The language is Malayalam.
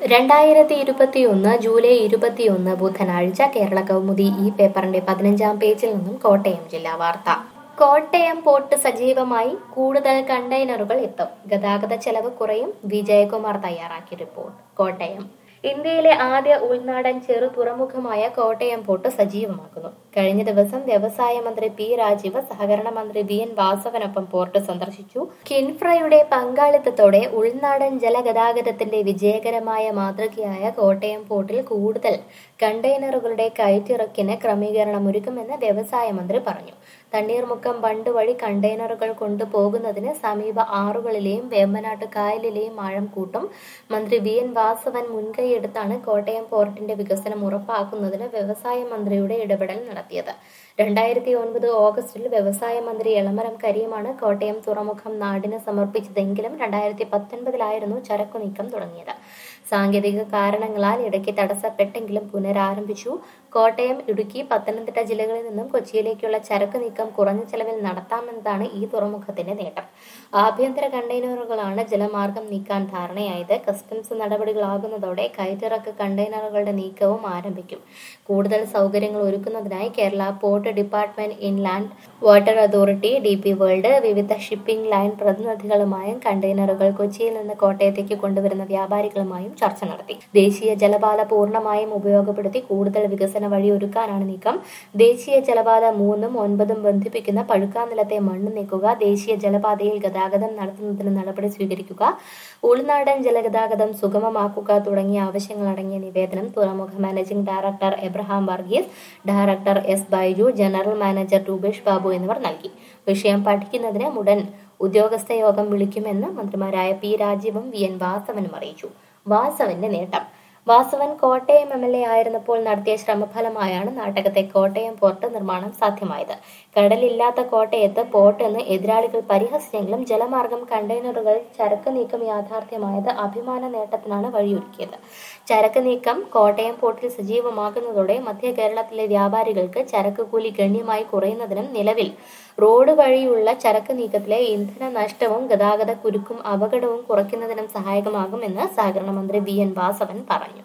രണ്ടായിരത്തി ഇരുപത്തിയൊന്ന് ജൂലൈ ഇരുപത്തിയൊന്ന് ബുധനാഴ്ച കേരള കൗമുദി ഈ പേപ്പറിന്റെ പതിനഞ്ചാം പേജിൽ നിന്നും കോട്ടയം ജില്ലാ വാർത്ത കോട്ടയം പോർട്ട് സജീവമായി കൂടുതൽ കണ്ടെയ്നറുകൾ എത്തും ഗതാഗത ചെലവ് കുറയും വിജയകുമാർ തയ്യാറാക്കിയ റിപ്പോർട്ട് കോട്ടയം ഇന്ത്യയിലെ ആദ്യ ഉൾനാടൻ ചെറു തുറമുഖമായ കോട്ടയം പോർട്ട് സജീവമാക്കുന്നു കഴിഞ്ഞ ദിവസം വ്യവസായ മന്ത്രി പി രാജീവ് സഹകരണ മന്ത്രി വി എൻ വാസവനൊപ്പം പോർട്ട് സന്ദർശിച്ചു കിൻഫ്രയുടെ പങ്കാളിത്തത്തോടെ ഉൾനാടൻ ജലഗതാഗതത്തിന്റെ വിജയകരമായ മാതൃകയായ കോട്ടയം പോർട്ടിൽ കൂടുതൽ കണ്ടെയ്നറുകളുടെ കയറ്റിറക്കിന് ക്രമീകരണം ഒരുക്കുമെന്ന് വ്യവസായ മന്ത്രി പറഞ്ഞു തണ്ണീർമുക്കം ബണ്ട് വഴി കണ്ടെയ്നറുകൾ കൊണ്ടുപോകുന്നതിന് സമീപ ആറുകളിലെയും വേമ്പനാട്ട് കായലിലെയും ആഴം കൂട്ടും മന്ത്രി വി എൻ വാസവൻ മുൻകൈയെടുത്താണ് കോട്ടയം പോർട്ടിന്റെ വികസനം ഉറപ്പാക്കുന്നതിന് വ്യവസായ മന്ത്രിയുടെ ഇടപെടൽ നടത്തിയത് രണ്ടായിരത്തി ഒൻപത് ഓഗസ്റ്റിൽ വ്യവസായ മന്ത്രി എളമരം കരീമാണ് കോട്ടയം തുറമുഖം നാടിന് സമർപ്പിച്ചതെങ്കിലും രണ്ടായിരത്തി പത്തൊൻപതിലായിരുന്നു ചരക്കു നീക്കം തുടങ്ങിയത് സാങ്കേതിക കാരണങ്ങളാൽ ഇടയ്ക്ക് തടസ്സപ്പെട്ടെങ്കിലും പുനരാരംഭിച്ചു കോട്ടയം ഇടുക്കി പത്തനംതിട്ട ജില്ലകളിൽ നിന്നും കൊച്ചിയിലേക്കുള്ള ചരക്ക് നീക്കം കുറഞ്ഞ ചെലവിൽ നടത്താമെന്നതാണ് ഈ തുറമുഖത്തിന്റെ നേട്ടം ആഭ്യന്തര കണ്ടെയ്നറുകളാണ് ജലമാർഗം നീക്കാൻ ധാരണയായത് കസ്റ്റംസ് നടപടികളാകുന്നതോടെ കയറ്റിറക്ക് കണ്ടെയ്നറുകളുടെ നീക്കവും ആരംഭിക്കും കൂടുതൽ സൗകര്യങ്ങൾ ഒരുക്കുന്നതിനായി Kerala port department inland water authority D P world വിവിധ ഷിപ്പിംഗ് ലൈൻ പ്രതിനിധികളുമായും കണ്ടെയ്നറുകൾ കൊച്ചിയിൽ നിന്ന് കോട്ടയത്തേക്ക് കൊണ്ടുവരുന്ന വ്യാപാരികളുമായും ചർച്ച നടത്തി ദേശീയ ജലപാത പൂർണ്ണമായും ഉപയോഗപ്പെടുത്തി കൂടുതൽ വികസന വഴി ഒരുക്കാനാണ് നീക്കം ദേശീയ ജലപാത മൂന്നും ഒൻപതും ബന്ധിപ്പിക്കുന്ന പഴുക്കാനിലത്തെ മണ്ണ് നീക്കുക ദേശീയ ജലപാതയിൽ ഗതാഗതം നടത്തുന്നതിന് നടപടി സ്വീകരിക്കുക ഉൾനാടൻ ജലഗതാഗതം സുഗമമാക്കുക തുടങ്ങിയ ആവശ്യങ്ങളടങ്ങിയ നിവേദനം തുറമുഖ managing director Abraham Varghese director S Baiju general manager Rupesh Babu എന്നിവർ നൽകി വിഷയം പഠിക്കുന്നതിന് ഉടൻ ഉദ്യോഗസ്ഥ യോഗം വിളിക്കുമെന്ന് മന്ത്രിമാരായ പി രാജീവും വി എൻ വാസവനും അറിയിച്ചു വാസവന്റെ നേട്ടം Vasavan Kottayam M L A ആയിരുന്നപ്പോൾ നടത്തിയ ശ്രമഫലമായാണ് നാട്ടകത്തെ കോട്ടയം പോർട്ട് നിർമ്മാണം സാധ്യമായത് കടലില്ലാത്ത കോട്ടയത്ത് പോർട്ട് എന്ന് എതിരാളികൾ പരിഹസിച്ചെങ്കിലും ജലമാർഗം കണ്ടെയ്നറുകൾ ചരക്ക് നീക്കം യാഥാർത്ഥ്യമായത് അഭിമാന നേട്ടത്തിനാണ് വഴിയൊരുക്കിയത് ചരക്ക് നീക്കം കോട്ടയം പോർട്ടിൽ സജീവമാകുന്നതോടെ മധ്യ കേരളത്തിലെ വ്യാപാരികൾക്ക് ചരക്ക് കൂലി ഗണ്യമായി കുറയുന്നതിനും നിലവിൽ റോഡ് വഴിയുള്ള ചരക്ക് നീക്കത്തിലെ ഇന്ധന നഷ്ടവും ഗതാഗത കുരുക്കും അപകടവും കുറയ്ക്കുന്നതിനും സഹായകമാകുമെന്ന് സഹകരണ മന്ത്രി വി എൻ വാസവൻ പറഞ്ഞു